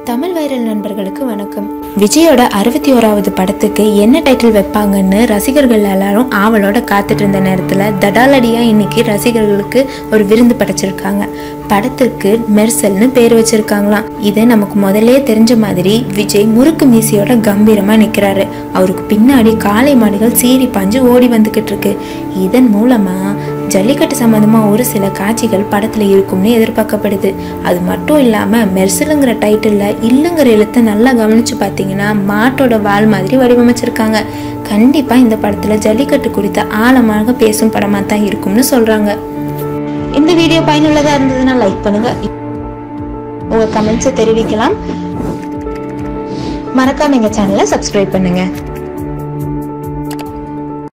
Tamil viral நண்பர்களுக்கு வணக்கம் விஜயோட அறுபத்தி ஓராவது படத்துக்கு என்ன டைட்டில் வைப்பாங்கன்னு ரசிகர்கள் எல்லாரும் ஆவலோட காத்துட்டு இருந்த நேரத்தில் தடாலடியா இன்னைக்கு ரசிகர்களுக்கு ஒரு விருந்து படைச்சிருக்காங்க படத்துக்கு மெர்சல்னு பேர் வச்சிருக்காங்களாம் இது நமக்கு முதல்லயே தெரிஞ்ச மாதிரி விஜய் முறுக்கு மீசையோட கம்பீரமா நிக்கிறாரு அவருக்கு பின்னாடி காளை மாடுகள் சீறி பாஞ்சு ஓடி வந்துகிட்டு இருக்கு இதன் மூலமா ஜல்லிக்கட்டு சம்பந்தமா ஒரு சில காட்சிகள் படத்துல இருக்கும்னு எதிர்பார்க்கப்படுது அது மட்டும் இல்லாம மெர்சலுங்கிற டைட்டில்ல இல்லுங்கிற எழுத்தை நல்லா கவனிச்சு பார்த்தீங்கன்னா மாட்டோட வால் மாதிரி வடிவமைச்சிருக்காங்க கண்டிப்பா இந்த படத்துல ஜல்லிக்கட்டு குறித்த ஆழமாக பேசும் படமா தான் இருக்கும்னு சொல்றாங்க இந்த வீடியோ பயனுள்ளதா இருந்ததுன்னா லைக் பண்ணுங்க உங்க கமெண்ட்ஸை தெரிவிக்கலாம் மறக்காம எங்க சேனலை சப்ஸ்கிரைப் பண்ணுங்க